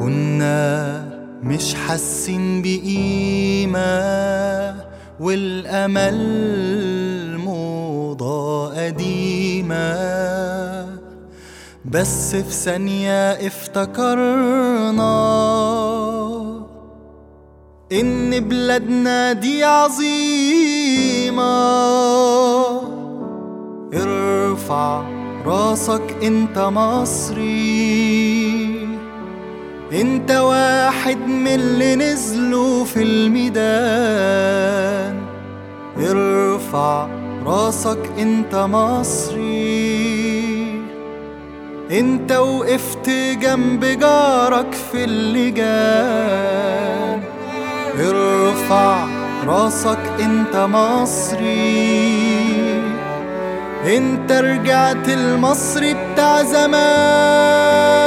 كنا مش حاسين بقيمة والأمل موضة قديمة بس في ثانية افتكرنا إن بلادنا دي عظيمة ارفع راسك انت مصري انت واحد من اللي نزلوا في الميدان ارفع راسك انت مصري انت وقفت جنب جارك في اللجان ارفع راسك انت مصري انت رجعت المصري بتاع زمان